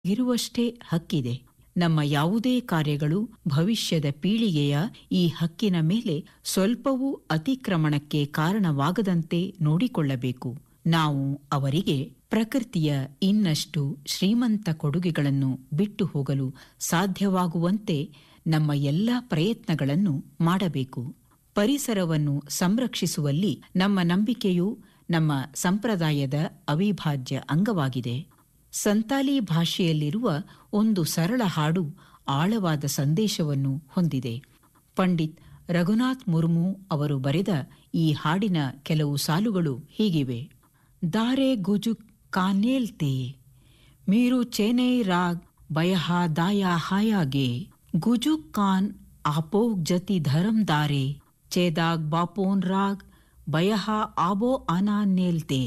ಇರುವಷ್ಟೇ ಹಕ್ಕಿದೆ ನಮ್ಮ ಯಾವುದೇ ಕಾರ್ಯಗಳು ಭವಿಷ್ಯದ ಪೀಳಿಗೆಯ ಈ ಹಕ್ಕಿನ ಮೇಲೆ ಸ್ವಲ್ಪವೂ ಅತಿಕ್ರಮಣಕ್ಕೆ ಕಾರಣವಾಗದಂತೆ ನೋಡಿಕೊಳ್ಳಬೇಕು ನಾವು ಅವರಿಗೆ ಪ್ರಕೃತಿಯ ಇನ್ನಷ್ಟು ಶ್ರೀಮಂತ ಕೊಡುಗೆಗಳನ್ನು ಬಿಟ್ಟು ಹೋಗಲು ಸಾಧ್ಯವಾಗುವಂತೆ ನಮ್ಮ ಎಲ್ಲ ಪ್ರಯತ್ನಗಳನ್ನು ಮಾಡಬೇಕು ಪರಿಸರವನ್ನು ಸಂರಕ್ಷಿಸುವಲ್ಲಿ ನಮ್ಮ ನಂಬಿಕೆಯು ನಮ್ಮ ಸಂಪ್ರದಾಯದ ಅವಿಭಾಜ್ಯ ಅಂಗವಾಗಿದೆ ಸಂತಾಲಿ ಭಾಷೆಯಲ್ಲಿರುವ ಒಂದು ಸರಳ ಹಾಡು ಆಳವಾದ ಸಂದೇಶವನ್ನು ಹೊಂದಿದೆ ಪಂಡಿತ್ ರಘುನಾಥ್ ಮುರ್ಮು ಅವರು ಬರೆದ ಈ ಹಾಡಿನ ಕೆಲವು ಸಾಲುಗಳು ಹೀಗಿವೆ ದಾರೆ ಗುಜುಕ್ ಕಾನೇಲ್ತೆ ಮೀರು ಚೆನೈ ರಾಗ್ ಬಯಹ ದಾಯ ಹಾಯಾಗೆ ಗುಜುಕ್ ಕಾನ್ ಆಪೋಗ್ ಜತಿ ಧರಂ ದಾರೆ ಚೇದಾಗ್ ಬಾಪೋನ್ ರಾಗ್ ಬಯಹ ಆಬೋ ಅನಾನೇಲ್ತೆ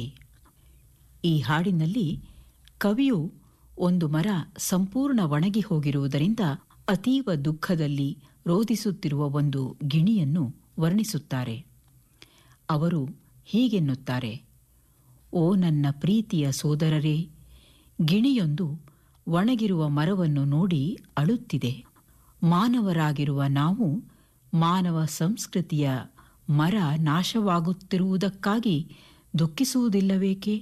ಈ ಹಾಡಿನಲ್ಲಿ ಕವಿಯು ಒಂದು ಮರ ಸಂಪೂರ್ಣ ಒಣಗಿ ಹೋಗಿರುವುದರಿಂದ ಅತೀವ ದುಃಖದಲ್ಲಿ ರೋಧಿಸುತ್ತಿರುವ ಒಂದು ಗಿಣಿಯನ್ನು ವರ್ಣಿಸುತ್ತಾರೆ ಅವರು ಹೀಗೆನ್ನುತ್ತಾರೆ ಓ ನನ್ನ ಪ್ರೀತಿಯ ಸೋದರರೇ ಗಿಣಿಯೊಂದು ಒಣಗಿರುವ ಮರವನ್ನು ನೋಡಿ ಅಳುತ್ತಿದೆ ಮಾನವರಾಗಿರುವ ನಾವು ಮಾನವ ಸಂಸ್ಕೃತಿಯ ಮರ ನಾಶವಾಗುತ್ತಿರುವುದಕ್ಕಾಗಿ ದುಃಖಿಸುವುದಿಲ್ಲವೇಕೆ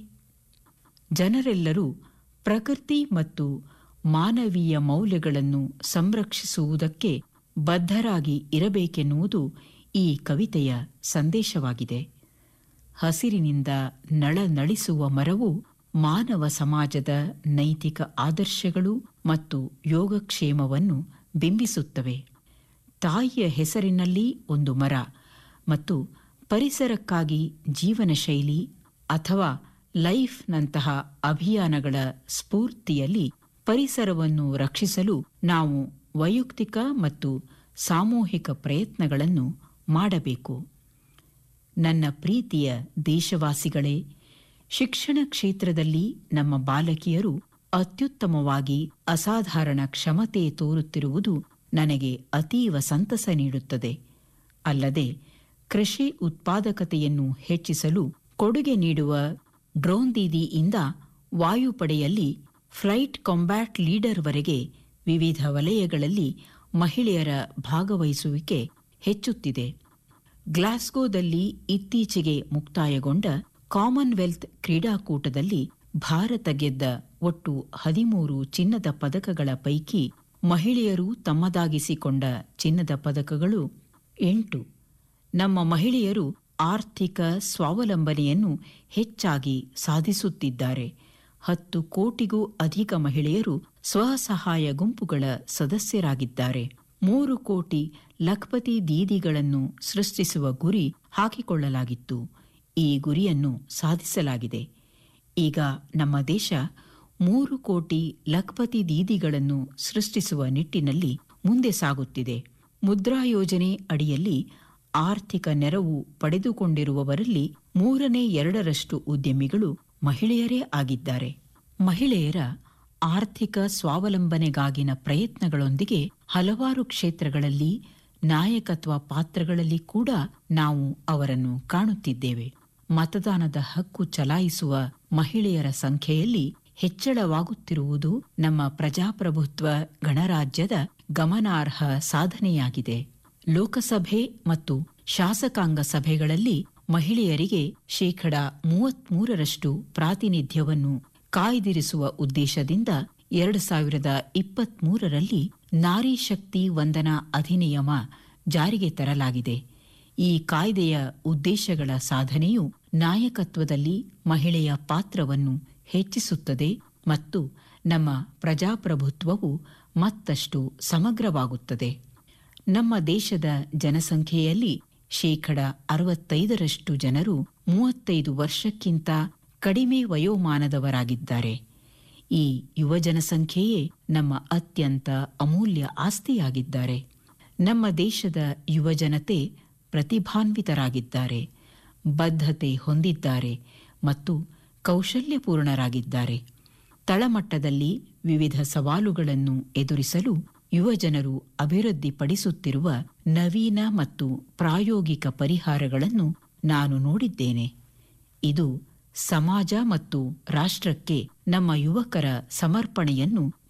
ಜನರೆಲ್ಲರೂ ಪ್ರಕೃತಿ ಮತ್ತು ಮಾನವೀಯ ಮೌಲ್ಯಗಳನ್ನು ಸಂರಕ್ಷಿಸುವುದಕ್ಕೆ ಬದ್ಧರಾಗಿ ಇರಬೇಕೆನ್ನುವುದು ಈ ಕವಿತೆಯ ಸಂದೇಶವಾಗಿದೆ ಹಸಿರಿನಿಂದ ನಳನಳಿಸುವ ಮರವು ಮಾನವ ಸಮಾಜದ ನೈತಿಕ ಆದರ್ಶಗಳು ಮತ್ತು ಯೋಗಕ್ಷೇಮವನ್ನು ಬಿಂಬಿಸುತ್ತವೆ ತಾಯಿಯ ಹೆಸರಿನಲ್ಲಿ ಒಂದು ಮರ ಮತ್ತು ಪರಿಸರಕ್ಕಾಗಿ ಜೀವನ ಶೈಲಿ ಅಥವಾ ಲೈಫ್ನಂತಹ ಅಭಿಯಾನಗಳ ಸ್ಫೂರ್ತಿಯಲ್ಲಿ ಪರಿಸರವನ್ನು ರಕ್ಷಿಸಲು ನಾವು ವೈಯಕ್ತಿಕ ಮತ್ತು ಸಾಮೂಹಿಕ ಪ್ರಯತ್ನಗಳನ್ನು ಮಾಡಬೇಕು ನನ್ನ ಪ್ರೀತಿಯ ದೇಶವಾಸಿಗಳೇ ಶಿಕ್ಷಣ ಕ್ಷೇತ್ರದಲ್ಲಿ ನಮ್ಮ ಬಾಲಕಿಯರು ಅತ್ಯುತ್ತಮವಾಗಿ ಅಸಾಧಾರಣ ಕ್ಷಮತೆ ತೋರುತ್ತಿರುವುದು ನನಗೆ ಅತೀವ ಸಂತಸ ನೀಡುತ್ತದೆ ಅಲ್ಲದೆ ಕೃಷಿ ಉತ್ಪಾದಕತೆಯನ್ನು ಹೆಚ್ಚಿಸಲು ಕೊಡುಗೆ ನೀಡುವ ಡ್ರೋನ್ ದೀದಿಯಿಂದ ವಾಯುಪಡೆಯಲ್ಲಿ ಫ್ಲೈಟ್ ಕಾಂಬ್ಯಾಟ್ ಲೀಡರ್ವರೆಗೆ ವಿವಿಧ ವಲಯಗಳಲ್ಲಿ ಮಹಿಳೆಯರ ಭಾಗವಹಿಸುವಿಕೆ ಹೆಚ್ಚುತ್ತಿದೆ ಗ್ಲಾಸ್ಗೋದಲ್ಲಿ ಇತ್ತೀಚೆಗೆ ಮುಕ್ತಾಯಗೊಂಡ ಕಾಮನ್ವೆಲ್ತ್ ಕ್ರೀಡಾಕೂಟದಲ್ಲಿ ಭಾರತ ಗೆದ್ದ ಒಟ್ಟು ಹದಿಮೂರು ಚಿನ್ನದ ಪದಕಗಳ ಪೈಕಿ ಮಹಿಳೆಯರು ತಮ್ಮದಾಗಿಸಿಕೊಂಡ ಚಿನ್ನದ ಪದಕಗಳು ಎಂಟು ನಮ್ಮ ಮಹಿಳೆಯರು ಆರ್ಥಿಕ ಸ್ವಾವಲಂಬನೆಯನ್ನು ಹೆಚ್ಚಾಗಿ ಸಾಧಿಸುತ್ತಿದ್ದಾರೆ ಹತ್ತು ಕೋಟಿಗೂ ಅಧಿಕ ಮಹಿಳೆಯರು ಸ್ವಸಹಾಯ ಗುಂಪುಗಳ ಸದಸ್ಯರಾಗಿದ್ದಾರೆ ಮೂರು ಕೋಟಿ ಲಖ್ಪತಿ ದೀದಿಗಳನ್ನು ಸೃಷ್ಟಿಸುವ ಗುರಿ ಹಾಕಿಕೊಳ್ಳಲಾಗಿತ್ತು ಈ ಗುರಿಯನ್ನು ಸಾಧಿಸಲಾಗಿದೆ ಈಗ ನಮ್ಮ ದೇಶ ಮೂರು ಕೋಟಿ ಲಖ್ಪತಿ ದೀದಿಗಳನ್ನು ಸೃಷ್ಟಿಸುವ ನಿಟ್ಟಿನಲ್ಲಿ ಮುಂದೆ ಸಾಗುತ್ತಿದೆ ಮುದ್ರಾ ಯೋಜನೆ ಅಡಿಯಲ್ಲಿ ಆರ್ಥಿಕ ನೆರವು ಪಡೆದುಕೊಂಡಿರುವವರಲ್ಲಿ ಮೂರನೇ ಎರಡರಷ್ಟು ಉದ್ಯಮಿಗಳು ಮಹಿಳೆಯರೇ ಆಗಿದ್ದಾರೆ ಮಹಿಳೆಯರ ಆರ್ಥಿಕ ಸ್ವಾವಲಂಬನೆಗಾಗಿನ ಪ್ರಯತ್ನಗಳೊಂದಿಗೆ ಹಲವಾರು ಕ್ಷೇತ್ರಗಳಲ್ಲಿ ನಾಯಕತ್ವ ಪಾತ್ರಗಳಲ್ಲಿ ಕೂಡ ನಾವು ಅವರನ್ನು ಕಾಣುತ್ತಿದ್ದೇವೆ ಮತದಾನದ ಹಕ್ಕು ಚಲಾಯಿಸುವ ಮಹಿಳೆಯರ ಸಂಖ್ಯೆಯಲ್ಲಿ ಹೆಚ್ಚಳವಾಗುತ್ತಿರುವುದು ನಮ್ಮ ಪ್ರಜಾಪ್ರಭುತ್ವ ಗಣರಾಜ್ಯದ ಗಮನಾರ್ಹ ಸಾಧನೆಯಾಗಿದೆ ಲೋಕಸಭೆ ಮತ್ತು ಶಾಸಕಾಂಗ ಸಭೆಗಳಲ್ಲಿ ಮಹಿಳೆಯರಿಗೆ ಶೇಕಡ ಮೂವತ್ಮೂರರಷ್ಟು ಪ್ರಾತಿನಿಧ್ಯವನ್ನು ಕಾಯ್ದಿರಿಸುವ ಉದ್ದೇಶದಿಂದ ಎರಡು ಸಾವಿರದ ಇಪ್ಪತ್ಮೂರರಲ್ಲಿ ನಾರಿ ಶಕ್ತಿ ವಂದನಾ ಅಧಿನಿಯಮ ಜಾರಿಗೆ ತರಲಾಗಿದೆ ಈ ಕಾಯ್ದೆಯ ಉದ್ದೇಶಗಳ ಸಾಧನೆಯು ನಾಯಕತ್ವದಲ್ಲಿ ಮಹಿಳೆಯ ಪಾತ್ರವನ್ನು ಹೆಚ್ಚಿಸುತ್ತದೆ ಮತ್ತು ನಮ್ಮ ಪ್ರಜಾಪ್ರಭುತ್ವವು ಮತ್ತಷ್ಟು ಸಮಗ್ರವಾಗುತ್ತದೆ ನಮ್ಮ ದೇಶದ ಜನಸಂಖ್ಯೆಯಲ್ಲಿ ಶೇಕಡ ಅರವತ್ತೈದರಷ್ಟು ಜನರು ಮೂವತ್ತೈದು ವರ್ಷಕ್ಕಿಂತ ಕಡಿಮೆ ವಯೋಮಾನದವರಾಗಿದ್ದಾರೆ ಈ ಯುವ ಜನಸಂಖ್ಯೆಯೇ ನಮ್ಮ ಅತ್ಯಂತ ಅಮೂಲ್ಯ ಆಸ್ತಿಯಾಗಿದ್ದಾರೆ ನಮ್ಮ ದೇಶದ ಯುವಜನತೆ ಪ್ರತಿಭಾನ್ವಿತರಾಗಿದ್ದಾರೆ ಬದ್ಧತೆ ಹೊಂದಿದ್ದಾರೆ ಮತ್ತು ಕೌಶಲ್ಯಪೂರ್ಣರಾಗಿದ್ದಾರೆ ತಳಮಟ್ಟದಲ್ಲಿ ವಿವಿಧ ಸವಾಲುಗಳನ್ನು ಎದುರಿಸಲು ಯುವಜನರು ಅಭಿವೃದ್ಧಿಪಡಿಸುತ್ತಿರುವ ನವೀನ ಮತ್ತು ಪ್ರಾಯೋಗಿಕ ಪರಿಹಾರಗಳನ್ನು ನಾನು ನೋಡಿದ್ದೇನೆ ಇದು ಸಮಾಜ ಮತ್ತು ರಾಷ್ಟ್ರಕ್ಕೆ ನಮ್ಮ ಯುವಕರ ಸಮರ್ಪಣೆಯನ್ನು